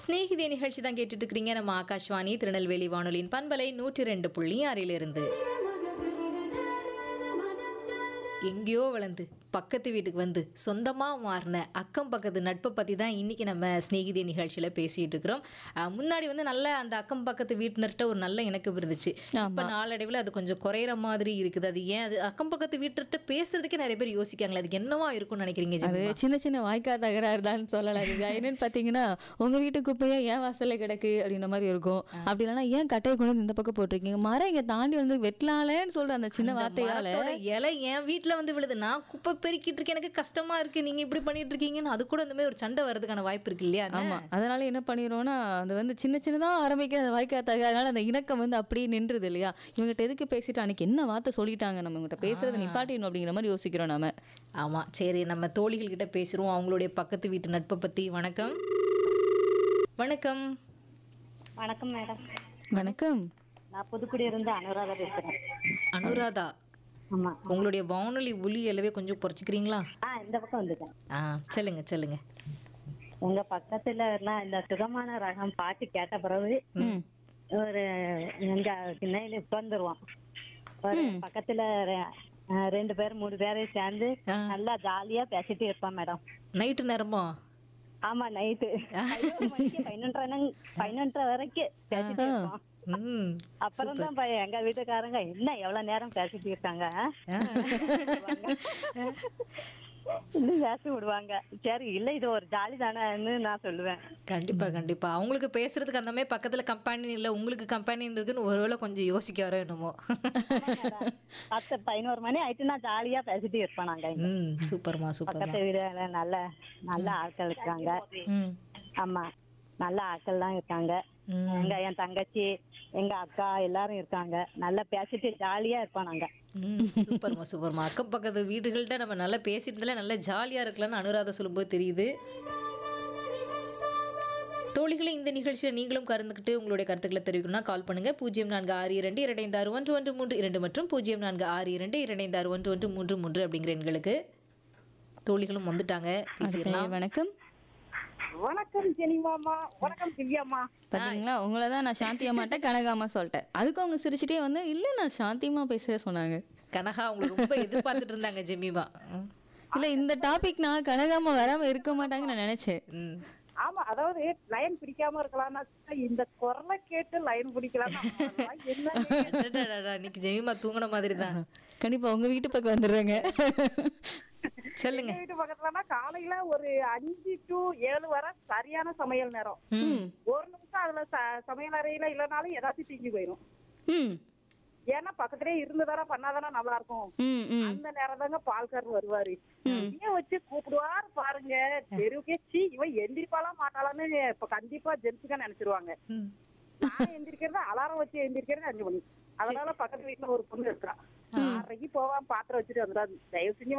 ஸ்நேகிதே நிகழ்ச்சி தான் கேட்டுட்டு இருக்கிறீங்க நம்ம ஆகாஷ்வாணி திருநெல்வேலி வானொலியின் பண்பலை நூற்றி ரெண்டு புள்ளி ஆறிலிருந்து எங்கேயோ வளர்ந்து பக்கத்து வீட்டுக்கு வந்து சொந்தமாக மாறின அக்கம் பக்கத்து நட்பை பற்றி தான் இன்றைக்கி நம்ம ஸ்நேகிதே நிகழ்ச்சியில் பேசிகிட்டு இருக்கிறோம் அஹ் முன்னாடி வந்து நல்ல அந்த அக்கம் பக்கத்து வீட்டினர்கிட்ட ஒரு நல்ல இணக்கம் இருந்துச்சு இப்போ நாளடைவில் அது கொஞ்சம் குறையிற மாதிரி இருக்குது அது ஏன் அது அக்கம் பக்கத்து வீட்டுகிட்ட பேசுறதுக்கே நிறைய பேர் யோசிக்காங்களே அது என்னவா இருக்கும்னு நினைக்கிறீங்க அது ஜெமிமா? சின்ன சின்ன வாய்க்கா தகராறு தான் சொல்லலாம் இது என்னன்னு பார்த்தீங்கன்னா உங்க வீட்டு குப்பையா ஏன் வாசல்ல கிடக்கு அப்படின்ற மாதிரி இருக்கும் அப்படி இல்லைன்னா ஏன் கட்டையை கொண்டு வந்து இந்த பக்கம் போட்டிருக்கீங்க மரம் இங்க தாண்டி வந்து வெட்டலாலேன்னு சொல்ற அந்த சின்ன வார்த்தையால மரத்தோட இலை என் வீட்ல வந்து விழுது நான் குப்பை பெருக்கிட்டு இருக்கேன் எனக்கு கஷ்டமா இருக்கு நீங்க இப்படி பண்ணிட்டு இருக்கீங்கன்னு அது கூட இந்த மாதிரி ஒரு சண்டை வர்றதுக்கான வாய்ப்பு இருக்கு இல்லையா அண்ணா? ஆமா அதனால என்ன பண்ணிடுவோம்னா அது வந்து சின்ன சின்னதா ஆரம்பிக்கிற அந்த வாய்க்கா தகராறுனால அந்த இணக்கம் வந்து அப்படியே நின்றுது இல்லையா இவங்ககிட்ட எதுக்கு பேசிட்டு அன்னைக்கு என்ன வார்த்தை சொல்லிட்டாங்க நம்ம இவங்ககிட்ட பேசுறதை நிப்பாட்டிடணும் அப்படிங்கிற மாதிரி யோசிக்கிறோம் நாம ஆமா சரி நம்ம தோழிகள் கிட்ட பேசுறோம் அவங்களுடைய பக்கத்து வீட்டு நட்பை பத்தி வணக்கம் வணக்கம் வணக்கம் மேடம் வணக்கம் நான் புதுக்குடி இருந்து அனுராதா பேசுறேன் அனுராதா ஆமா உங்களுடைய வானொலி ஒலி அளவே கொஞ்சம் குறைச்சிக்கிறீங்களா ஆ இந்த பக்கம் வந்துட்டேன் ஆ சொல்லுங்க சொல்லுங்க உங்க பக்கத்துல எல்லாம் இந்த சுகமான ரகம் பாட்டு கேட்ட பிறகு ம் ஒரு எங்க கிண்ணையில உட்காந்துருவோம் ஒரு பக்கத்துல ரெ- ஆ, ரெண்டு பேர் மூணு பேரையும் சேர்ந்து ஆ. நல்லா ஜாலியா பேசிட்டு இருப்போம் மேடம் நைட்டு நேரமா ஆமா நைட்டு பதினொன்றரை பதினொன்றரை வரைக்கும் பேசிட்டு இருப்போம் ம் அப்புறம் தான் ப- எங்க வீட்டுக்காரங்க என்ன எவ்வளவு நேரம் பேசிட்டு இருக்காங்க ஆ. இன்னும் பேச விடுவாங்க சரி இல்ல இது ஒரு ஜாலி தானேன்னு நான் சொல்லுவேன் கண்டிப்பா கண்டிப்பா அவங்களுக்கு பேசுறதுக்கு அந்த மாதிரி பக்கத்துல கம்பெனி இல்ல உங்களுக்கு கம்பெனி இருக்குன்னு ஒருவேளை கொஞ்சம் யோசிக்க வர என்னமோ பத்து பதினோரு மணி ஆயிட்டுனா ஜாலியா பேசிட்டு இருப்போம் நாங்க இங்க. ம் சூப்பர்மா சூப்பர்மா பக்கத்து வீடுல நல்ல நல்ல ஆட்கள் இருக்காங்க ம் ஆமா நல்ல ஆட்கள் தான் இருக்காங்க ம். எங்க என் தங்கச்சி எங்க அக்கா எல்லாரும் இருக்காங்க நல்லா பேசிட்டு ஜாலியா இருப்போம் நாங்க ம் சூப்பர்மா சூப்பர்மா அக்கம் பக்கத்து வீடுகள்கிட்ட நம்ம நல்லா பேசிட்டு இருந்தாலே நல்லா ஜாலியாக இருக்கலாம்னு அனுராதா சொல்லும்போது தெரியுது தோழிகளை இந்த நிகழ்ச்சியில் நீங்களும் கலந்துக்கிட்டு உங்களுடைய கருத்துக்களை தெரிவிக்கணும்னா கால் பண்ணுங்க பூஜ்ஜியம் நான்கு ஆறு இரண்டு இரண்டு ஆறு ஒன்று ஒன்று மூன்று இரண்டு மற்றும் பூஜ்ஜியம் நான்கு ஆறு இரண்டு இரண்டு ஆறு ஒன்று ஒன்று மூன்று மூன்று அப்படிங்கிற எண்களுக்கு தோழிகளும் வந்துட்டாங்க பேசிடலாம் வணக்கம் வணக்கம் ஜெனிமாமா வணக்கம் திவ்யாம்மா பாத்தீங்களா உங்களை தான் நான் சாந்தி அம்மாட்ட கனகாமா சொல்லிட்டேன் அதுக்கு அவங்க சிரிச்சிட்டே வந்து இல்ல நான் சாந்தியமா பேசுறேன் சொன்னாங்க கனகா அவங்க ரொம்ப எதிர்பார்த்துட்டு இருந்தாங்க ஜெமிமா ம். இல்ல இந்த டாபிக் நான் கனகாமா வராம இருக்க மாட்டாங்கன்னு நான் நினைச்சேன் ம் ஆமா அதாவது லைன் பிடிக்காம இருக்கலாம்னா இந்த குரலை கேட்டு லைன் பிடிக்கலாம் என்ன அடடடடா, இன்னைக்கு ஜெமிமா தூங்கின மாதிரி தான் கண்டிப்பா உங்க வீட்டு பக்கம் வந்துடுறேங்க சொல்லுங்க எங்க வீட்டு பக்கத்துலனா காலையில ஒரு அஞ்சு டு ஏழு வரை சரியான சமையல் நேரம் ம் ஒரு நிமிஷம் அதுல ச- சமையல் அறையில இல்லைனாலும் ஏதாச்சும் தீங்கி போயிடும் ம் ஏன்னா பக்கத்துலயே இருந்துதானே பண்ணாதானே நல்லா இருக்கும் ம் ம் அந்த நேரம் தாங்க பால்காரர் வருவாரு இதையும் வச்சு கூப்பிடுவாரு பாருங்க தெருவுக்கே சீ இவன் எந்திரிப்பாலாம் மாட்டாளான்னு இப்ப கண்டிப்பா ஜென்ஸுக்கா நினைச்சிருவாங்க ம் நான் எந்திரிக்கிறது அலாரம் வச்சு எந்திரிக்கிறது அஞ்சு மணி அதனால பக்கத்து வீட்டுல ஒரு பொண்ணு இருக்கா ஆறரைக்கு போவான் பாத்திரம் வச்சுட்டு வந்துடாது தயவு செஞ்சு